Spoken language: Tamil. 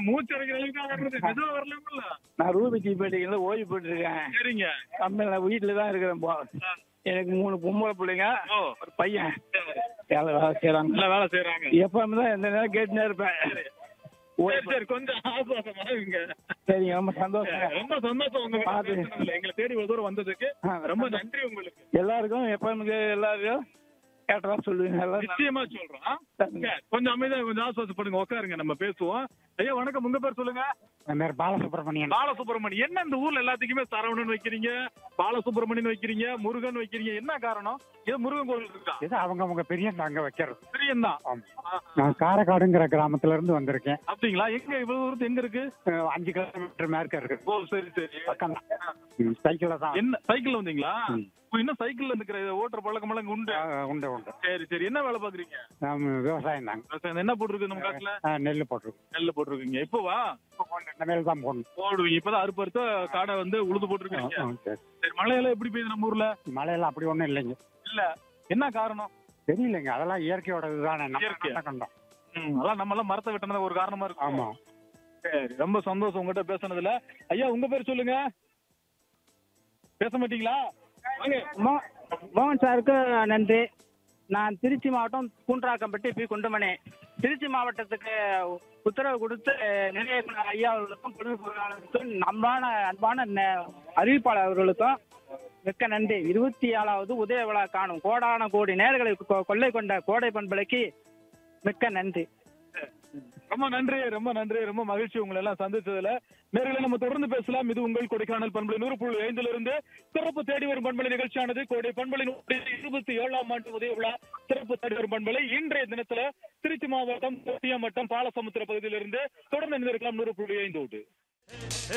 மூச்சு அடைக்கிற அளவுக்கு வர்றது மெதுவா வரலாம்ல நான் ரூபி தீப்பேட்டைகளில் ஓய்வு பெற்றிருக்கேன் சரிங்க கம்பெனியில் வீட்டில் தான் இருக்கிறேன் போ எனக்கு மூணு பொம்பளை பிள்ளைங்க ஓ ஒரு பையன் வேலை வேலை செய்கிறாங்க நல்ல வேலை செய்யறாங்க எப்பவுமே தான் எந்த நேரம் கேட்டுனே இருப்பேன் சரி சரி கொஞ்சம் ஆசுவாசமா இருங்க சரிங்க ரொம்ப சந்தோஷம் ரொம்ப சந்தோஷம் உங்க கிட்ட பாத்து. பேசுனதுல. எங்களை தேடி ஒரு தூரம் வந்ததுக்கு ஆ, ரொம்ப நன்றி உங்களுக்கு எல்லாருக்கும் எப்பவுமே எல்லாருக்கும் கேட்டதா சொல்லுவீங்க எல்லாரும் நிச்சயமா சொல்றோம் இங்க, கொஞ்சம் அமைதியா கொஞ்சம் ஆசுவாசப்படுங்க உட்காருங்க நம்ம பேசுவோம் ஐயா வணக்கம் உங்க பேர் சொல்லுங்க என் பேர் பாலசுப்ரமணியன் பாலசுப்ரமணியன் என்ன இந்த ஊர்ல எல்லாத்துக்குமே சரவணன் வைக்கிறீங்க பாலசுப்ரமணியன் வைக்கிறீங்க முருகன் வைக்கிறீங்க என்ன காரணம் இது முருகன் கோவில் இருக்கா இது அவங்க அவங்க பெரிய அங்க வைக்கிறது பிரியம் தான் ஆமா. நான் காரைக்காடுங்கிற கிராமத்துல இருந்து வந்திருக்கேன் அப்படிங்களா எங்க இவ்வளவு தூரத்து எங்க இருக்கு அஹ் அஞ்சு கிலோமீட்டர் மேற்க இருக்கு ஓ சரி சரி பக்கம் தான் சைக்கிள்ல தான் என்ன சைக்கிள்ல வந்தீங்களா ம். ஓ, இன்னும் சைக்கிள்ல இருக்கிற ஓட்டுற பழக்கம் எல்லாம் உண்டு அஹ் உண்டு உண்டு சரி சரி என்ன வேலை பாக்குறீங்க நாம விவசாயம் தாங்க விவசாயம் என்ன போட்டிருக்கு நம்ம காட்டுல அஹ் நெல் போட்டிருக்கோம் நெல்ல போட்டிருக்கீங்க இப்போவா நெல் தான் போடணும் போடுவீங்க இப்பதான் அறுப்பு அறுத்த காடை வந்து உழுது போட்டிருக்கீங்க அஹ் சரி. சரி மழையெல்லாம் எப்படி பெய்யுது நம்ம ஊர்ல மழையெல்லாம் அப்படி ஒண்ணும் இல்லைங்க இல்ல என்ன காரணம் தெரியலைங்க அதெல்லாம் இயற்கையோட இதுதானே நம்ம இயற்கை. என்ன கண்டோம் ம், அதான் நம்ம எல்லாம் மரத்தை வெட்டினது ஒரு காரணமா இருக்கு ஆமா சரி ரொம்ப சந்தோஷம் உங்ககிட்ட பேசுனதுல ஐயா உங்க பேர் சொல்லுங்க பேச மாட்டீங்களா வாங்க மோ- மோகன் சாருக்கு நன்றி நான் திருச்சி மாவட்டம் பூன்றாக்கம்பட்டி பி குண்டுமணி திருச்சி மாவட்டத்துக்கு உத்தரவு கொடுத்து நிலைய இயக்குனர் ஐயா அவர்களுக்கும் பொது பொருளாளருக்கும் நம்பான அன்பான ந- அறிவிப்பாளர் அவர்களுக்கும் மிக்க நன்றி இருபத்தி ஏழாவது உதய விழா காணும் கோடான கோடி நேர்களை கொ- கொள்ளை கொண்ட கோடை பண்பலைக்கு மிக்க நன்றி ரொம்ப நன்றி ரொம்ப நன்றி ரொம்ப மகிழ்ச்சி உங்களை எல்லாம் சந்திச்சதுல நேர்களை நம்ம தொடர்ந்து பேசலாம் இது உங்கள் கொடைக்கானல் பண்பலை நூறு புள்ளி ஐந்துல இருந்து சிறப்பு தேடி வரும் பண்பலை நிகழ்ச்சியானது கோடை பண்பலை இருபத்தி ஏழாம் ஆண்டு உதய விழா சிறப்பு தேடி வரும் பண்பலை இன்றைய தினத்துல திருச்சி மாவட்டம் கொட்டியம் வட்டம் பாலசமுத்திர பகுதியிலிருந்து தொடர்ந்து இருக்கலாம் நூறு புள்ளி ஐந்தோடு